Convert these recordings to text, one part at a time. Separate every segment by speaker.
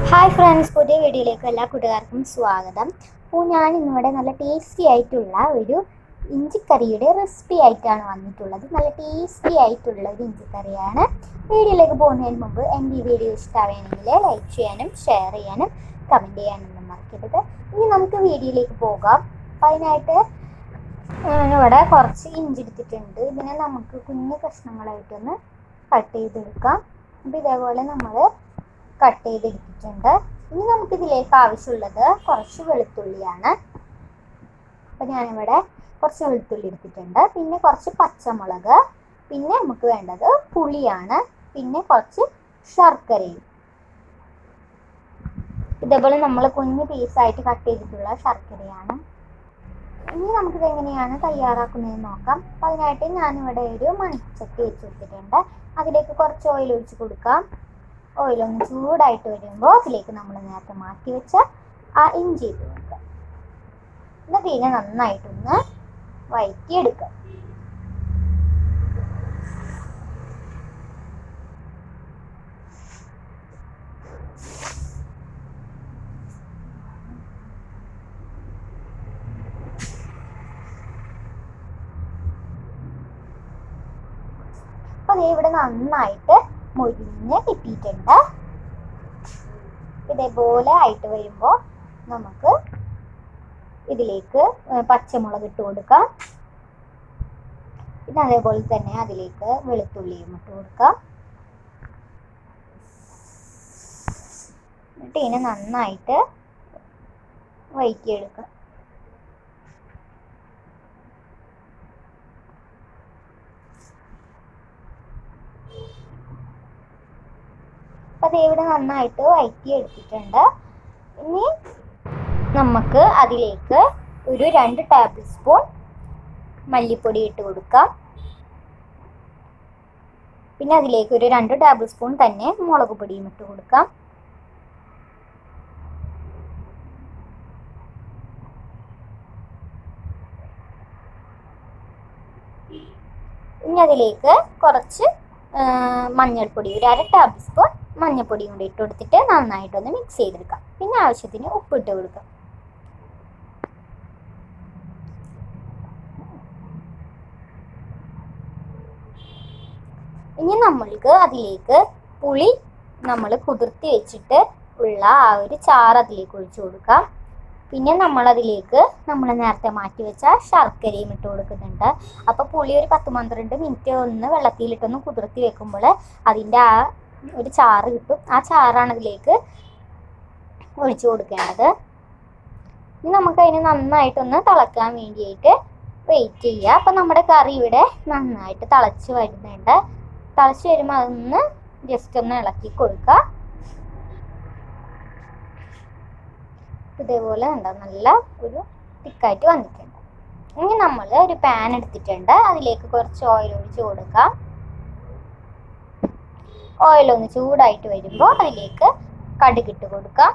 Speaker 1: hi friends പുതിയ വീഡിയോയിലേക്ക് എല്ലാ കൂട്ടുകാർക്കും സ്വാഗതം അപ്പോൾ ഞാൻ ഇന്നിവിടെ നല്ല ടേസ്റ്റി ആയിട്ടുള്ള ഒരു ഇഞ്ചിക്കറിയുടെ റെസിപ്പി ആയിട്ടാണ് വന്നിട്ടുള്ളത് നല്ല ടേസ്റ്റി ആയിട്ടുള്ള ഒരു ഇഞ്ചിക്കറിയാണ് വീഡിയോയിലേക്ക് പോകുന്നതിന് മുമ്പ് എൻ്റെ ഈ വീഡിയോ ഇഷ്ടമാണെങ്കിൽ ലൈക്ക് ചെയ്യാനും ഷെയർ ചെയ്യാനും കമൻറ്റ് ചെയ്യാനൊന്നും മറക്കരുത് ഇനി നമുക്ക് വീഡിയോയിലേക്ക് പോകാം അപ്പോൾ അതിനായിട്ട് ഞാനിവിടെ കുറച്ച് ഇഞ്ചി എടുത്തിട്ടുണ്ട് ഇതിനെ നമുക്ക് കുഞ്ഞു കഷ്ണങ്ങളായിട്ടൊന്ന് കട്ട് ചെയ്തെടുക്കാം അപ്പോൾ ഇതേപോലെ നമ്മൾ കട്ട് ചെയ്തെടുത്തിട്ടുണ്ട് ഇനി നമുക്ക് ഇതിലേക്ക് ആവശ്യമുള്ളത് കുറച്ച് വെളുത്തുള്ളിയാണ് അപ്പോൾ ഞാനിവിടെ കുറച്ച് വെളുത്തുള്ളി എടുത്തിട്ടുണ്ട് പിന്നെ കുറച്ച് പച്ചമുളക് പിന്നെ നമുക്ക് വേണ്ടത് പുളിയാണ് പിന്നെ കുറച്ച് ശർക്കരയും ഇതേപോലെ നമ്മൾ കുഞ്ഞു പീസായിട്ട് കട്ട് ചെയ്തിട്ടുള്ള ശർക്കരയാണ് ഇനി നമുക്കിത് എങ്ങനെയാണ് തയ്യാറാക്കുന്നതെന്ന് നോക്കാം അപ്പം അതിനായിട്ട് ഞാനിവിടെ ഒരു മണിച്ചട്ടി വെച്ച് കൊടുത്തിട്ടുണ്ട് അതിലേക്ക് കുറച്ച് ഓയിൽ ഒഴിച്ച് കൊടുക്കാം ഓയിൽ ഒന്ന് ചൂടായിട്ട് വരുമ്പോൾ അതിലേക്ക് നമ്മൾ നേരത്തെ മാറ്റി വെച്ച ആ ഇഞ്ചി ഇട്ട് കൊടുക്കുക എന്നിട്ട് ഇതിനെ നന്നായിട്ടൊന്ന് വഴറ്റിയെടുക്കുക അപ്പൊ ദേ ഇവിടെ നന്നായിട്ട് മൊരിഞ്ഞ് കിട്ടിയിട്ടുണ്ട് ഇതേപോലെ ആയിട്ട് വരുമ്പോൾ നമുക്ക് ഇതിലേക്ക് ഏർ പച്ചമുളക് ഇട്ട് കൊടുക്കാം പിന്നെ അതേപോലെ തന്നെ അതിലേക്ക് വെളുത്തുള്ളിയും ഇട്ട് കൊടുക്കാം എന്നിട്ട് ഇതിനെ നന്നായിട്ട് വഴറ്റിയെടുക്കാം അപ്പം അത് ഇവിടെ നന്നായിട്ട് വഴറ്റി എടുത്തിട്ടുണ്ട് ഇനി നമുക്ക് അതിലേക്ക് ഒരു രണ്ട് ടേബിൾ സ്പൂൺ മല്ലിപ്പൊടി ഇട്ട് കൊടുക്കാം പിന്നെ അതിലേക്ക് ഒരു രണ്ട് ടേബിൾ സ്പൂൺ തന്നെ മുളക് പൊടിയും ഇട്ട് കൊടുക്കാം ഇനി അതിലേക്ക് കുറച്ച് മഞ്ഞൾപ്പൊടി ഒരു അര ടേബിൾ സ്പൂൺ മഞ്ഞൾപ്പൊടിയും കൂടി ഇട്ട് കൊടുത്തിട്ട് നന്നായിട്ടൊന്ന് മിക്സ് ചെയ്തെടുക്കാം പിന്നെ ആവശ്യത്തിന് ഉപ്പിട്ട് കൊടുക്കാം ഇനി നമ്മൾക്ക് അതിലേക്ക് പുളി നമ്മൾ കുതിർത്തി വെച്ചിട്ട് ഉള്ള ആ ഒരു ചാറ് അതിലേക്ക് ഒഴിച്ചു കൊടുക്കാം പിന്നെ നമ്മളതിലേക്ക് നമ്മൾ നേരത്തെ മാറ്റി വെച്ച ശർക്കരയും ഇട്ട് കൊടുക്കുന്നുണ്ട് അപ്പോൾ പുളി ഒരു പത്ത് പന്ത്രണ്ട് മിനിറ്റ് ഒന്ന് വെള്ളത്തിലിട്ടൊന്ന് കുതിർത്തി വെക്കുമ്പോൾ അതിൻ്റെ ആ ഒരു ചാറ് കിട്ടും ആ ചാറാണ് അതിലേക്ക് ഒഴിച്ചു കൊടുക്കേണ്ടത് ഇനി നമുക്ക് അതിന് നന്നായിട്ടൊന്ന് തിളക്കാൻ വേണ്ടിയിട്ട് വെയിറ്റ് ചെയ്യുക അപ്പം നമ്മുടെ കറി ഇവിടെ നന്നായിട്ട് തിളച്ച് വരുന്നുണ്ട് തിളച്ച് വരുമ്പോൾ അതൊന്ന് ജസ്റ്റ് ഒന്ന് ഇളക്കി കൊടുക്കുക ഇതേപോലെ ഉണ്ടോ നല്ല ഒരു തിക്കായിട്ട് വന്നിട്ടുണ്ട് ഇനി നമ്മൾ ഒരു പാൻ എടുത്തിട്ടുണ്ട് അതിലേക്ക് കുറച്ച് ഓയിൽ ഒഴിച്ച് കൊടുക്കാം ഓയിൽ ഒന്ന് ചൂടായിട്ട് വരുമ്പോൾ അതിലേക്ക് കടുകിട്ട് കൊടുക്കാം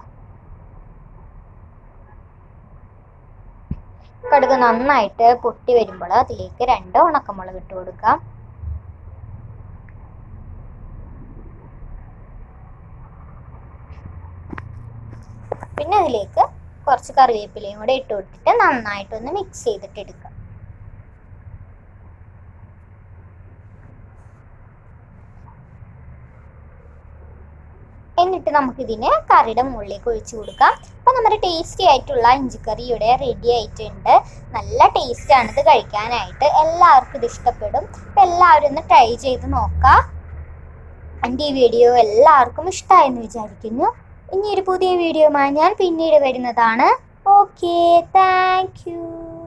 Speaker 1: കടുക് നന്നായിട്ട് പൊട്ടി വരുമ്പോൾ അതിലേക്ക് രണ്ട് ഉണക്കമുളക് ഇട്ട് കൊടുക്കാം പിന്നെ അതിലേക്ക് കുറച്ച് കറിവേപ്പിലയും കൂടെ ഇട്ട് കൊടുത്തിട്ട് നന്നായിട്ടൊന്ന് മിക്സ് ചെയ്തിട്ട് എടുക്കാം എന്നിട്ട് നമുക്കിതിന് കറിയുടെ മുകളിലേക്ക് ഒഴിച്ചു കൊടുക്കാം അപ്പം നമ്മുടെ ടേസ്റ്റി ആയിട്ടുള്ള ഇഞ്ചിക്കറി ഇവിടെ റെഡി ആയിട്ടുണ്ട് നല്ല ടേസ്റ്റ് ആണ് ഇത് കഴിക്കാനായിട്ട് എല്ലാവർക്കും ഇത് ഇഷ്ടപ്പെടും അപ്പം എല്ലാവരും ഒന്ന് ട്രൈ ചെയ്ത് നോക്കാം എൻ്റെ ഈ വീഡിയോ എല്ലാവർക്കും ഇഷ്ടമായെന്ന് വിചാരിക്കുന്നു ഇനി ഒരു പുതിയ വീഡിയോയുമായി ഞാൻ പിന്നീട് വരുന്നതാണ് ഓക്കെ താങ്ക് യു